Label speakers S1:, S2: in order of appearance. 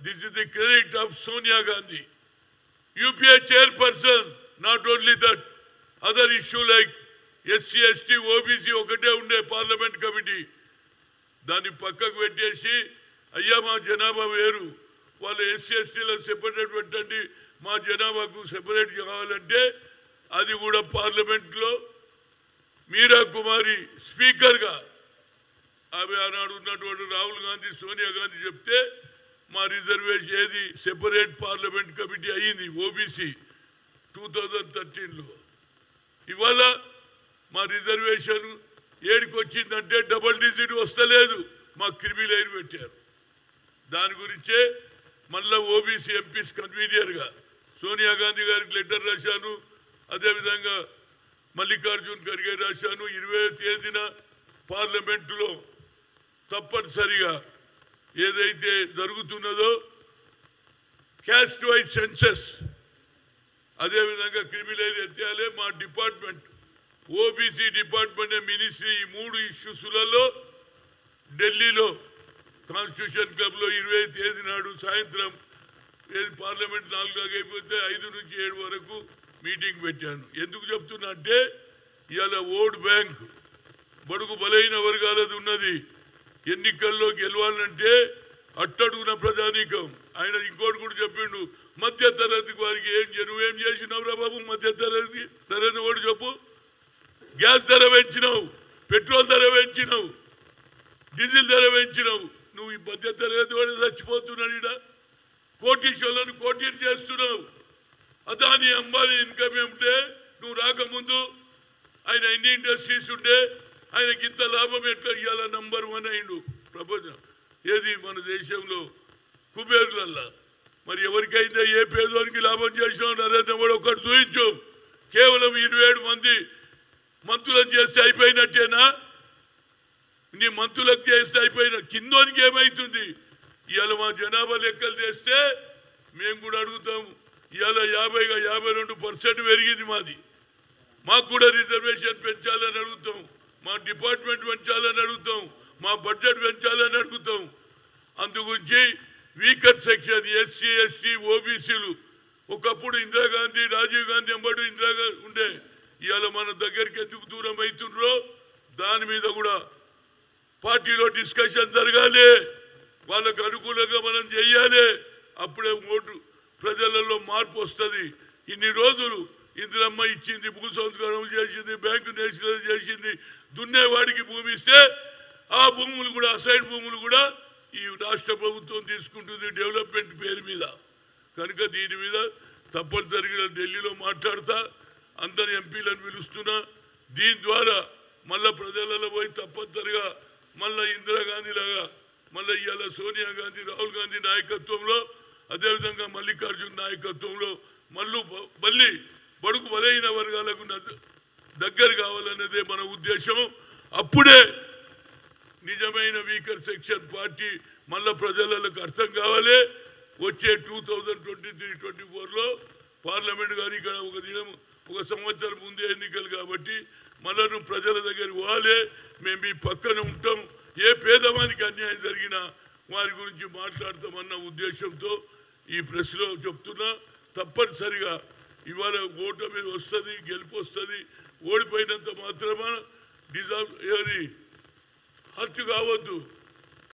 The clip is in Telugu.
S1: this is the credit of Sonia Gandhi UPA chairperson not only that other issue like SC ST OBC ఒకటే ఉండే పార్లమెంట్ కమిటీ దాన్ని పక్కకు పెట్టేసి అయ్యా మా జనాభా వేరు వాళ్ళు ఎస్సీ ఎస్టీలకు సెపరేట్ పెట్టండి మా జనాభాకు సెపరేట్ కావాలంటే అది కూడా పార్లమెంట్లో మీరా కుమారి స్పీకర్గా ఆమె ఆనాడు ఉన్నటువంటి రాహుల్ గాంధీ సోనియా గాంధీ చెప్తే మా రిజర్వేషన్ ఏది సెపరేట్ పార్లమెంట్ కమిటీ అయ్యింది ఓబీసీ టూ థౌజండ్ థర్టీన్లో ఇవాళ మా రిజర్వేషన్ ఏడికి వచ్చిందంటే డబల్ డిజిట్ వస్తలేదు మా క్రిమి లైన్ పెట్టారు దాని గురించే మళ్ళా ఓబీసీ ఎంపీస్ కన్వీనియర్గా సోనియా గాంధీ గారికి లెటర్ రాశాను అదేవిధంగా మల్లికార్జున్ ఖర్గే రాశాను ఇరవై తేదీన పార్లమెంటులో తప్పనిసరిగా ఏదైతే జరుగుతున్నదో క్యాస్ట్ వైజ్ సెన్సెస్ అదేవిధంగా క్రిమినల్ ఎత్తాలే మా డిపార్ట్మెంట్ ఓబీసీ డిపార్ట్మెంట్ మినిస్ట్రీ ఈ మూడు ఇష్యూస్లలో ఢిల్లీలో కాన్స్టిట్యూషన్ క్లబ్లో ఇరవై తేదీ నాడు సాయంత్రం ఏది పార్లమెంట్ నాలుగు అయిపోతే ఐదు నుంచి ఏడు వరకు మీటింగ్ పెట్టాను ఎందుకు చెప్తున్నా అంటే ఇవాళ ఓట్ బ్యాంక్ బడుగు బలైన వర్గాలది ఉన్నది ఎన్నికల్లో గెలవాలంటే అట్టడుగున ప్రజానీకం ఆయన ఇంకోటి కూడా చెప్పిండు మధ్య తరగతి వారికి ఏం చే- నువ్వేం చేసినావురా బాబు మధ్య తరగతి నరేంద్ర మోడీ చెప్పు గ్యాస్ ధర పెంచినావు పెట్రోల్ ధర పెంచినావు డీజిల్ ధర పెంచినావు నువ్వు ఈ మధ్య తరగతి వాడు చచ్చిపోతున్నాడు ఈడ కోటీశ్వర్లను కోటీలు చేస్తున్నావు అదాని అంబానీ ఇన్కమ్ ఏమిటే నువ్వు రాకముందు ఆయన ఎన్ని ఇండస్ట్రీస్ ఉంటే ఆయనకి ఇంత లాభం ఎట్లా ఇవాళ నంబర్ వన్ అయిండు ప్రపంచం ఏది మన దేశంలో కుబేరులల్లా మరి ఎవరికైతే ఏ పేదోనికి లాభం చేసినా నరేంద్ర మోడీ ఒకటి చూయించు కేవలం ఇరవై ఏడు మంది మంత్రులను చేస్తే అయిపోయినట్టేనా నీ మంత్రులకు చేస్తే అయిపోయిన కిందోనికి ఏమైతుంది ఇవాళ మా జనాభా లెక్కలు చేస్తే మేము కూడా అడుగుతాం ఇవాళ యాభైగా యాభై రెండు పర్సెంట్ పెరిగింది మాది మాకు కూడా రిజర్వేషన్ పెంచాలని అడుగుతాం మా డిపార్ట్మెంట్ పెంచాలని అడుగుతాం మా బడ్జెట్ పెంచాలని అడుగుతాం అందుగురించి వీకర్ సెక్షన్ ఎస్సీ ఎస్టీ ఓబీసీలు ఒకప్పుడు ఇందిరాగాంధీ రాజీవ్ గాంధీ ఎంబడి ఇందిరా ఉండే ఇవాళ మన దగ్గరికి ఎందుకు దూరం అవుతుండ్రో దాని మీద కూడా పార్టీలో డిస్కషన్ జరగాలి వాళ్ళకు అనుకూలంగా మనం చెయ్యాలి అప్పుడే ఓటు ప్రజలలో మార్పు వస్తుంది ఇన్ని రోజులు ఇందిరమ్మ ఇచ్చింది భూ సంస్కరణ చేసింది బ్యాంకు నేషనల్ చేసింది దున్నేవాడికి భూమి ఇస్తే ఆ భూములు కూడా అసైన్ భూములు కూడా ఈ రాష్ట్ర ప్రభుత్వం తీసుకుంటుంది డెవలప్మెంట్ పేరు మీద కనుక దీని మీద తప్పనిసరిగా ఢిల్లీలో మాట్లాడతా అందరి ఎంపీలను పిలుస్తున్నా దీని ద్వారా మళ్ళా ప్రజలలో పోయి తప్పనిసరిగా మళ్ళా ఇందిరాగాంధీ లాగా మళ్ళీ ఇవాళ సోనియా గాంధీ రాహుల్ గాంధీ నాయకత్వంలో అదేవిధంగా మల్లికార్జున్ నాయకత్వంలో మళ్ళీ బ- మళ్ళీ బడుగు బలైన వర్గాలకు నద్ద- దగ్గర కావాలన్నదే మన ఉద్దేశం అప్పుడే నిజమైన వీకర్ సెక్షన్ పార్టీ మళ్ళా ప్రజలకు అర్థం కావాలి వచ్చే two thousand twenty three twenty ఫోర్లో పార్లమెంట్ కానీ ఇక్కడ ఒక దినం ఒక సంవత్సరం ముందే ఎన్నికలు కాబట్టి మళ్ళా నువ్వు ప్రజల దగ్గర పోవాలి మేము మీ పక్కన ఉంటాం ఏ పేదవానికి అన్యాయం జరిగినా వారి గురించి మాట్లాడతామన్న ఉద్దేశంతో ఈ ప్రెస్లో చెప్తున్నా తప్పనిసరిగా ఇవాళ ఓటమి వస్తుంది గెలుపు వస్తుంది ఓడిపోయినంత మాత్రమే డిజార్వ్ ఏది హత్య కావద్దు